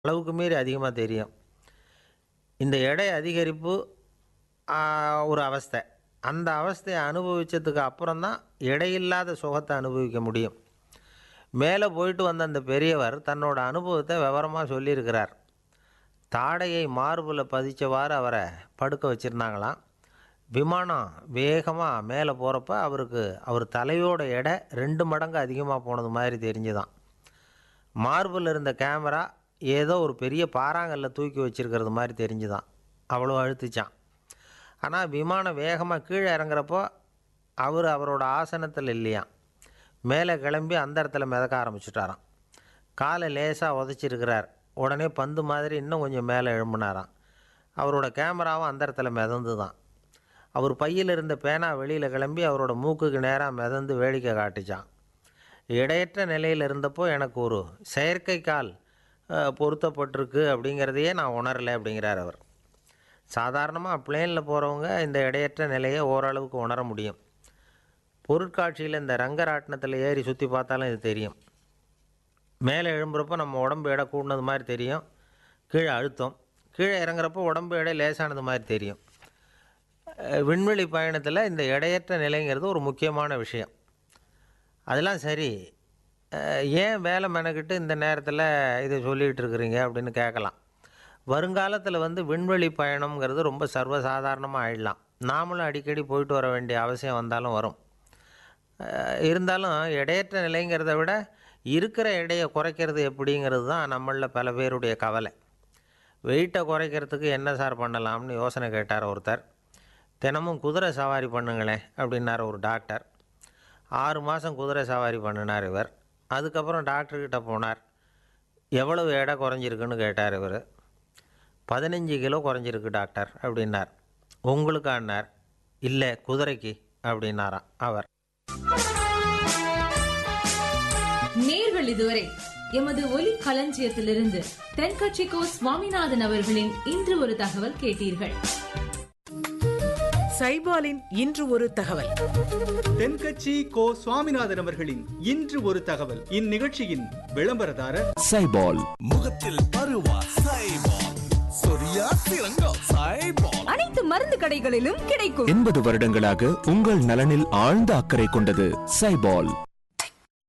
அளவுக்கு மீறி அதிகமாக தெரியும் இந்த எடை அதிகரிப்பு ஆ, ஒரு அவஸ்தை அந்த அவஸ்தையை அனுபவித்ததுக்கு அப்புறம் தான் எடையில்லாத சுகத்தை அனுபவிக்க முடியும் மேலே போயிட்டு வந்த அந்த பெரியவர் தன்னோட அனுபவத்தை விவரமாக சொல்லியிருக்கிறார் தாடையை மார்பில் பதிச்சவாறு அவரை படுக்க வச்சுருந்தாங்களாம் விமானம் வேகமாக மேலே போகிறப்ப அவருக்கு அவர் தலையோட எடை ரெண்டு மடங்கு அதிகமாக போனது மாதிரி தெரிஞ்சுதான் மார்பில் இருந்த கேமரா ஏதோ ஒரு பெரிய பாறாங்கல்ல தூக்கி வச்சிருக்கிறது மாதிரி தெரிஞ்சுதான் அவ்வளோ அழுத்துச்சான் ஆனால் விமானம் வேகமாக கீழே இறங்குறப்போ அவர் அவரோட ஆசனத்தில் இல்லையாம் மேலே கிளம்பி அந்த இடத்துல மிதக்க ஆரம்பிச்சுட்டாராம் காலை லேசாக உதச்சிருக்கிறார் உடனே பந்து மாதிரி இன்னும் கொஞ்சம் மேலே எழும்புனாராம் அவரோட கேமராவும் அந்த இடத்துல மிதந்து தான் அவர் பையில் இருந்த பேனா வெளியில் கிளம்பி அவரோட மூக்குக்கு நேராக மிதந்து வேடிக்கை காட்டுச்சான் இடையற்ற நிலையில் இருந்தப்போ எனக்கு ஒரு செயற்கை கால் அஹ், பொருத்தப்பட்டிருக்கு அப்படிங்கிறதையே நான் உணரலை அப்படிங்கிறார் அவர் சாதாரணமாக பிளேனில் போகிறவங்க இந்த இடையற்ற நிலையை ஓரளவுக்கு உணர முடியும் பொருட்காட்சியில் இந்த ரங்கராட்டினத்தில் ஏறி சுற்றி பார்த்தாலும் இது தெரியும் மேலே எழும்புறப்போ நம்ம உடம்பு எடை கூடினது மாதிரி தெரியும் கீழே அழுத்தம் கீழே இறங்குறப்போ உடம்பு எடை லேசானது மாதிரி தெரியும் அஹ், விண்வெளி பயணத்தில் இந்த எடையற்ற நிலைங்கிறது ஒரு முக்கியமான விஷயம் அதெல்லாம் சரி அஹ், ஏன் வேலை மெனக்கிட்டு இந்த நேரத்தில் இதை சொல்லிகிட்டு இருக்கிறீங்க அப்படின்னு கேட்கலாம் வருங்காலத்தில் வந்து விண்வெளி பயணம்ங்கிறது ரொம்ப சர்வசாதாரணமாக ஆயிடலாம் நாமளும் அடிக்கடி போயிட்டு வர வேண்டிய அவசியம் வந்தாலும் வரும் அஹ், இருந்தாலும் எடையற்ற நிலைங்கிறத விட இருக்கிற எடையை குறைக்கிறது எப்படிங்கிறது தான் நம்மளில் பல பேருடைய கவலை வெயிட்டை குறைக்கிறதுக்கு என்ன சார் பண்ணலாம்னு யோசனை கேட்டார் ஒருத்தர் தினமும் குதிரை சவாரி பண்ணுங்களேன் அப்படின்னார் ஒரு டாக்டர் ஆறு மாதம் குதிரை சவாரி பண்ணினார் இவர் அதுக்கப்புறம் டாக்டர்கிட்ட போனார் எவ்வளவு எடை குறைஞ்சிருக்குன்னு கேட்டார் இவர் பதினஞ்சு கிலோ குறைஞ்சிருக்கு டாக்டர் அப்படின்னார் உங்களுக்கானார் இல்லை குதிரைக்கு அப்படின்னாராம் அவர் நேர்கள் இதுவரை எமது ஒலி களஞ்சியத்திலிருந்து தென்கட்சிக்கோ சுவாமிநாதன் அவர்களின் இன்று ஒரு தகவல் கேட்டீர்கள் சைபாலின் இன்று ஒரு தகவல் தென்கட்சி கோ சுவாமிநாதன் அவர்களின் இன்று ஒரு தகவல் இந்நிகழ்ச்சியின் விளம்பரதாரர் சைபால் முகத்தில் பருவா சைபால் சொரியா சிறங்கோ சைபால் அனைத்து மருந்து கடைகளிலும் கிடைக்கும் எண்பது வருடங்களாக உங்கள் நலனில் ஆழ்ந்த அக்கறை கொண்டது சைபால்